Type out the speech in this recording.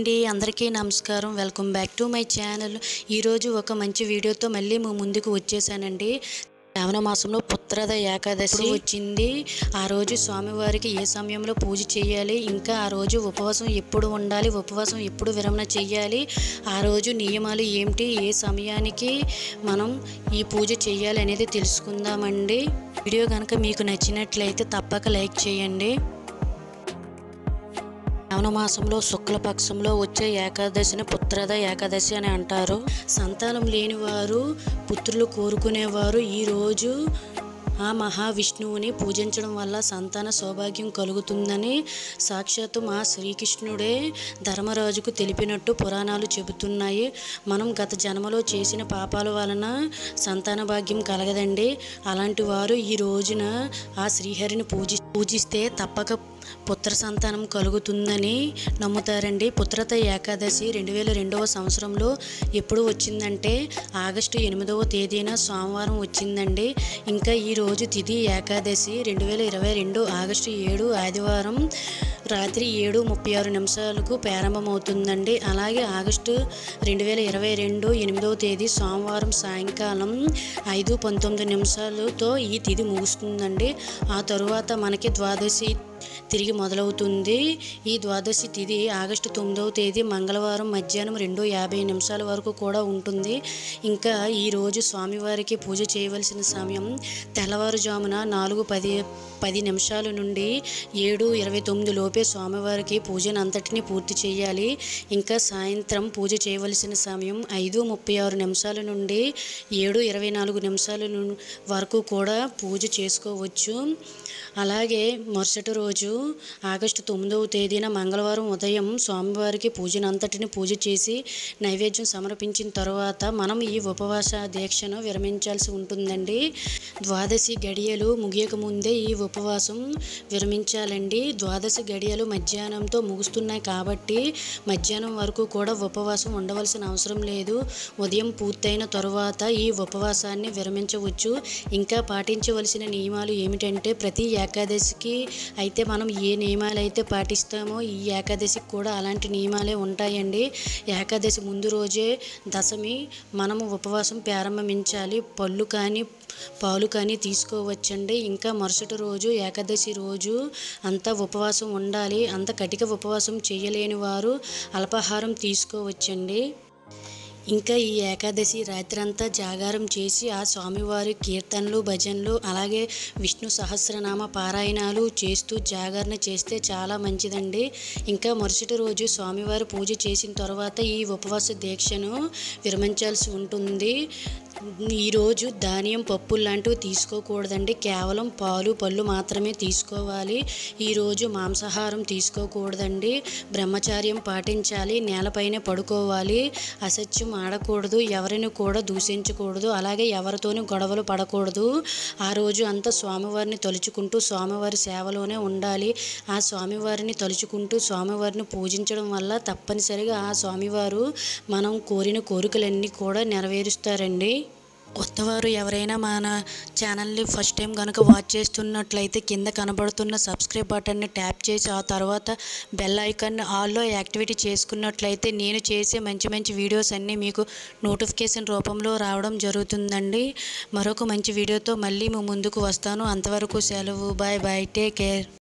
అండి అందరికీ నమస్కారం welcome back to my channel ఈరోజు ఒక మంచి వీడియోతో మళ్ళీ మీ ముందుకు వచ్చేసానండి శ్రావణ మాసంలో పుత్రద ఏకాదశి వచ్చింది ఆ రోజు స్వామివారికి ఏ సమయంలో పూజ చేయాలి ఇంకా ఆ రోజు ఉపవాసం ఎప్పుడు ఉండాలి ఉపవాసం ఎప్పుడు విరమణ చేయాలి ఆ రోజు నియమాలు ఏమిటి ఏ సమయానికి మనం ఈ పూజ చేయాలి అనేది తెలుసుకుందామండి వీడియో కనుక మీకు నచ్చినట్లయితే తప్పక లైక్ చేయండి శ్రావణ మాసంలో శుక్లపక్షంలో వచ్చే ఏకాదశిని పుత్రద ఏకాదశి అని అంటారు సంతానం లేని వారు పుత్రులు కోరుకునేవారు ఈరోజు ఆ మహావిష్ణువుని పూజించడం వల్ల సంతాన సౌభాగ్యం కలుగుతుందని సాక్షాత్తు మా శ్రీకృష్ణుడే ధర్మరాజుకు తెలిపినట్టు పురాణాలు చెబుతున్నాయి మనం గత జన్మలో చేసిన పాపాల వలన సంతాన భాగ్యం కలగదండి అలాంటి వారు ఈ రోజున ఆ శ్రీహరిని పూజి పూజిస్తే తప్పక పుత్ర సంతానం కలుగుతుందని నమ్ముతారండి పుత్రత ఏకాదశి రెండు వేల రెండవ సంవత్సరంలో ఎప్పుడు వచ్చిందంటే ఆగస్టు ఎనిమిదవ తేదీన సోమవారం వచ్చిందండి ఇంకా ఈ రోజు తిథి ఏకాదశి రెండు వేల ఇరవై రెండు ఆగస్టు ఏడు ఆదివారం రాత్రి ఏడు ముప్పై ఆరు నిమిషాలకు ప్రారంభమవుతుందండి అలాగే ఆగస్టు రెండు వేల ఇరవై రెండు ఎనిమిదవ తేదీ సోమవారం సాయంకాలం ఐదు పంతొమ్మిది నిమిషాలతో ఈ తిథి ముగుస్తుందండి ఆ తరువాత మనకి ద్వాదశి తిరిగి మొదలవుతుంది ఈ ద్వాదశి తిథి ఆగస్టు తొమ్మిదవ తేదీ మంగళవారం మధ్యాహ్నం రెండు యాభై నిమిషాల వరకు కూడా ఉంటుంది ఇంకా ఈరోజు స్వామివారికి పూజ చేయవలసిన సమయం తెల్లవారుజామున నాలుగు పది పది నిమిషాల నుండి ఏడు ఇరవై తొమ్మిది లోపే స్వామివారికి పూజను అంతటిని పూర్తి చేయాలి ఇంకా సాయంత్రం పూజ చేయవలసిన సమయం ఐదు ముప్పై ఆరు నిమిషాల నుండి ఏడు ఇరవై నాలుగు నిమిషాల ను- వరకు కూడా పూజ చేసుకోవచ్చు అలాగే మరుసటి రోజు ఆగస్టు తొమ్మిదవ తేదీన మంగళవారం ఉదయం స్వామివారికి పూజను అంతటిని పూజ చేసి నైవేద్యం సమర్పించిన తర్వాత మనం ఈ ఉపవాస దీక్షను విరమించాల్సి ఉంటుందండి ద్వాదశి గడియలు ముగియక ముందే ఈ ఉపవాసం విరమించాలండి ద్వాదశి గడియలు మధ్యాహ్నంతో ముగుస్తున్నాయి కాబట్టి మధ్యాహ్నం వరకు కూడా ఉపవాసం ఉండవలసిన అవసరం లేదు ఉదయం పూర్తయిన తరువాత ఈ ఉపవాసాన్ని విరమించవచ్చు ఇంకా పాటించవలసిన నియమాలు ఏమిటంటే ప్రతి ఏకాదశికి అయితే మనం ఏ నియమాలు అయితే పాటిస్తామో ఈ ఏకాదశికి కూడా అలాంటి నియమాలే ఉంటాయండి ఏకాదశి ముందు రోజే దశమి మనము ఉపవాసం ప్రారంభించాలి పళ్ళు కానీ పాలు కానీ తీసుకోవచ్చండి ఇంకా మరుసటి రోజు ఏకాదశి రోజు అంతా ఉపవాసం ఉండాలి అంత కటిక ఉపవాసం చేయలేని వారు అల్పాహారం తీసుకోవచ్చండి ఇంకా ఈ ఏకాదశి రాత్రంతా జాగారం చేసి ఆ స్వామివారి కీర్తనలు భజనలు అలాగే విష్ణు సహస్రనామ పారాయణాలు చేస్తూ జాగరణ చేస్తే చాలా మంచిదండి ఇంకా మరుసటి రోజు స్వామివారి పూజ చేసిన తర్వాత ఈ ఉపవాస దీక్షను విరమించాల్సి ఉంటుంది ఈరోజు ధాన్యం పప్పులు లాంటివి తీసుకోకూడదండి కేవలం పాలు పళ్ళు మాత్రమే తీసుకోవాలి ఈరోజు మాంసాహారం తీసుకోకూడదండి బ్రహ్మచార్యం పాటించాలి నేలపైనే పడుకోవాలి అసత్యం ఆడకూడదు ఎవరిని కూడా దూషించకూడదు అలాగే ఎవరితోనూ గొడవలు పడకూడదు ఆ రోజు అంతా స్వామివారిని తలుచుకుంటూ స్వామివారి సేవలోనే ఉండాలి ఆ స్వామివారిని తలుచుకుంటూ స్వామివారిని పూజించడం వల్ల తప్పనిసరిగా ఆ స్వామివారు మనం కోరిన కోరికలన్నీ కూడా నెరవేరుస్తారండి కొత్తవారు ఎవరైనా మన ఛానల్ని ఫస్ట్ టైం కనుక వాచ్ చేస్తున్నట్లయితే కింద కనబడుతున్న సబ్స్క్రైబ్ బటన్ని ట్యాప్ చేసి ఆ తర్వాత బెల్ ఐకాన్ని ఆల్లో యాక్టివేట్ చేసుకున్నట్లయితే నేను చేసే మంచి మంచి వీడియోస్ అన్నీ మీకు నోటిఫికేషన్ రూపంలో రావడం జరుగుతుందండి మరొక మంచి వీడియోతో మళ్ళీ మీ ముందుకు వస్తాను అంతవరకు సెలవు బాయ్ బాయ్ టేక్ కేర్